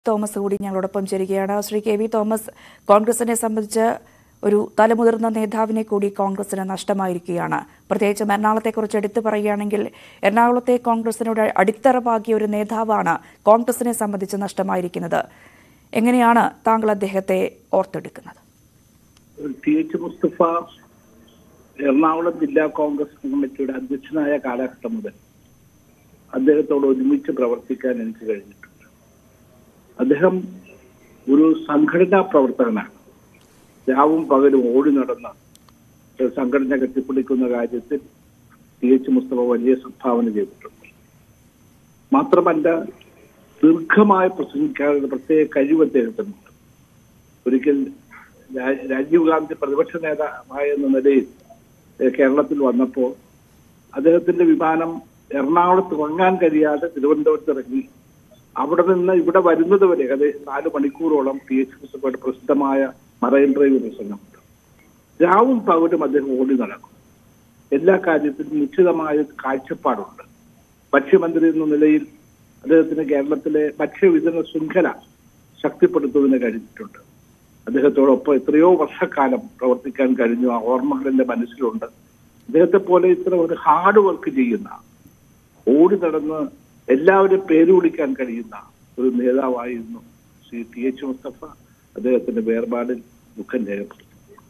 Thomas കൂടി ഞങ്ങളോടൊപ്പം ചേരുകയാണ് ശ്രീ കെ വി തോമസ് കോൺഗ്രസിനെ സംബന്ധിച്ച് ഒരു തലമുതിർന്ന നേതാവിനെ കൂടി കോൺഗ്രസിന് നഷ്ടമായിരിക്കുകയാണ് പ്രത്യേകിച്ചും എറണാകുളത്തെക്കുറിച്ച് എടുത്തു പറയുകയാണെങ്കിൽ എറണാകുളത്തെ കോൺഗ്രസിനോട് അടിത്തറ പാകിയ ഒരു നേതാവാണ് കോൺഗ്രസിനെ സംബന്ധിച്ച് നഷ്ടമായിരിക്കുന്നത് എങ്ങനെയാണ് താങ്കൾ അദ്ദേഹത്തെ ഓർത്തെടുക്കുന്നത് ടി എച്ച് മുസ്തഫ എറണാകുളം ജില്ലാ കോൺഗ്രസ് കമ്മിറ്റിയുടെ അധ്യക്ഷനായ കാലഘട്ടം മുതൽ അദ്ദേഹത്തോട് ഒരുമിച്ച് പ്രവർത്തിക്കാൻ എനിക്ക് കഴിഞ്ഞിട്ടുണ്ട് അദ്ദേഹം ഒരു സംഘടനാ പ്രവർത്തകനാണ് രാവും പകലും ഓടി നടന്ന് സംഘടന കെട്ടിപ്പിടിക്കുന്ന കാര്യത്തിൽ ടി എച്ച് മുസ്തഫ വലിയ സംഭാവന ചെയ്തിട്ടുണ്ട് മാത്രമല്ല ദീർഘമായി പ്രസംഗിക്കാനുള്ള പ്രത്യേക കഴിവ് അദ്ദേഹത്തിനുണ്ട് ഒരിക്കൽ രാ- രാജീവ് ഗാന്ധി പ്രതിപക്ഷ നേതാവായ എന്ന നിലയിൽ ഏഹ് കേരളത്തിൽ വന്നപ്പോൾ അദ്ദേഹത്തിന്റെ വിമാനം എറണാകുളത്ത് ഇറങ്ങാൻ കഴിയാതെ തിരുവനന്തപുരത്ത് ഇറങ്ങി അവിടെ നിന്ന് ഇവിടെ വരുന്നത് വരെ ഏകദേശം നാല് മണിക്കൂറോളം പി എച്ച് മുസ്തഫയുടെ പ്രസിദ്ധമായ മറൈൻ ഡ്രൈവ് പ്രസംഗമുണ്ട് രാവും പകലും അദ്ദേഹം ഓടി നടക്കും എല്ലാ കാര്യത്തിലും നിശ്ചിതമായ ഒരു കാഴ്ചപ്പാടുണ്ട് ഭക്ഷ്യമന്ത്രി എന്ന നിലയിൽ അദ്ദേഹത്തിന് കേരളത്തിലെ ഭക്ഷ്യവിതരണ ശൃംഖല ശക്തിപ്പെടുത്തുന്നതിന് കഴിഞ്ഞിട്ടുണ്ട് അദ്ദേഹത്തോടൊപ്പം എത്രയോ വർഷക്കാലം പ്രവർത്തിക്കാൻ കഴിഞ്ഞു ആ ഓർമ്മകൾ എന്റെ മനസ്സിലുണ്ട് അദ്ദേഹത്തെ പോലെ ഇത്ര ഒരു ഹാർഡ് വർക്ക് ചെയ്യുന്ന ഓടി നടന്ന് എല്ലാവരും പേര് വിളിക്കാൻ കഴിയുന്ന ഒരു നേതാവായിരുന്നു ശ്രീ ടി എച്ച് മുസ്തഫ അദ്ദേഹത്തിന്റെ വേർപാടിൽ ദുഃഖം രേഖപ്പെടുത്തി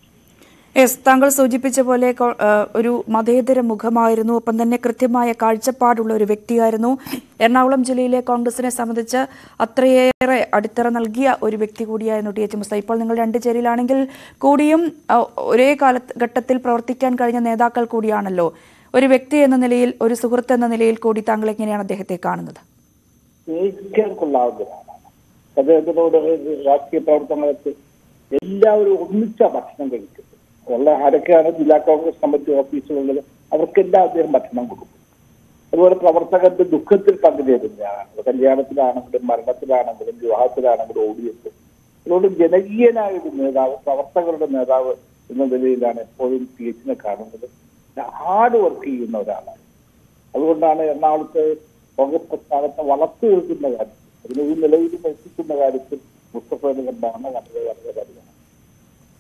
എസ് താങ്കൾ സൂചിപ്പിച്ച പോലെ കോ- ഏഹ് ഒരു മതേതര മുഖമായിരുന്നു ഒപ്പം തന്നെ കൃത്യമായ കാഴ്ചപ്പാടുള്ള ഒരു വ്യക്തിയായിരുന്നു എറണാകുളം ജില്ലയിലെ കോൺഗ്രസിനെ സംബന്ധിച്ച് അത്രയേറെ അടിത്തറ നൽകിയ ഒരു വ്യക്തി കൂടിയായിരുന്നു ടി എച്ച് മുസ്ത ഇപ്പോൾ നിങ്ങൾ രണ്ട് ചേരിയിലാണെങ്കിൽ കൂടിയും അഹ് ഒരേ കാലഘട്ടത്തിൽ പ്രവർത്തിക്കാൻ കഴിഞ്ഞ നേതാക്കൾ കൂടിയാണല്ലോ ഒരു വ്യക്തി എന്ന നിലയിൽ ഒരു സുഹൃത്ത് എന്ന നിലയിൽ കൂടി താങ്കൾ എങ്ങനെയാണ് അദ്ദേഹത്തെ കാണുന്നത് സ്നേഹിക്കാൻ കൊള്ളാവുന്നതാണ് അദ്ദേഹത്തിനോട് രാഷ്ട്രീയ പ്രവർത്തനങ്ങൾക്ക് എല്ലാവരും ഒന്നിച്ച ഭക്ഷണം കഴിക്കുന്നത് ഉള്ള ആരൊക്കെയാണ് ജില്ലാ കോൺഗ്രസ് കമ്മിറ്റി ഓഫീസുകളിൽ അവർക്കെല്ലാം അദ്ദേഹം ഭക്ഷണം കൊടുക്കും അതുപോലെ പ്രവർത്തകന്റെ ദുഃഖത്തിൽ പങ്കുചേരുന്നതാണ് കല്യാണത്തിലാണെങ്കിലും മരണത്തിലാണെങ്കിലും വിവാഹത്തിലാണെങ്കിലും ഓടിയെത്തും അതുകൊണ്ട് ജനകീയനായ ഒരു നേതാവ് പ്രവർത്തകരുടെ നേതാവ് എന്ന നിലയിലാണ് എപ്പോഴും പി എച്ചിനെ കാണുന്നത് ഹാർഡ് വർക്ക് ചെയ്യുന്ന ഒരാളാണ് അതുകൊണ്ടാണ് എറണാകുളത്ത് കോൺഗ്രസ് പ്രസ്ഥാനത്തെ വളർത്തു നിൽക്കുന്ന കാര്യത്തിൽ അതിന് ഈ നിലയിൽ എത്തിക്കുന്ന കാര്യത്തിൽ മുസ്തഫയുടെ കണ്ടാണ് വളരെ വളരെ കാര്യമാണ്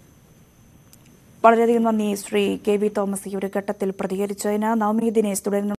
വളരെയധികം നന്ദി ശ്രീ കെ വി തോമസ് ഈ ഒരു ഘട്ടത്തിൽ പ്രതികരിച്ചതിന് നവമി ദിനേശ് തുടരുന്നു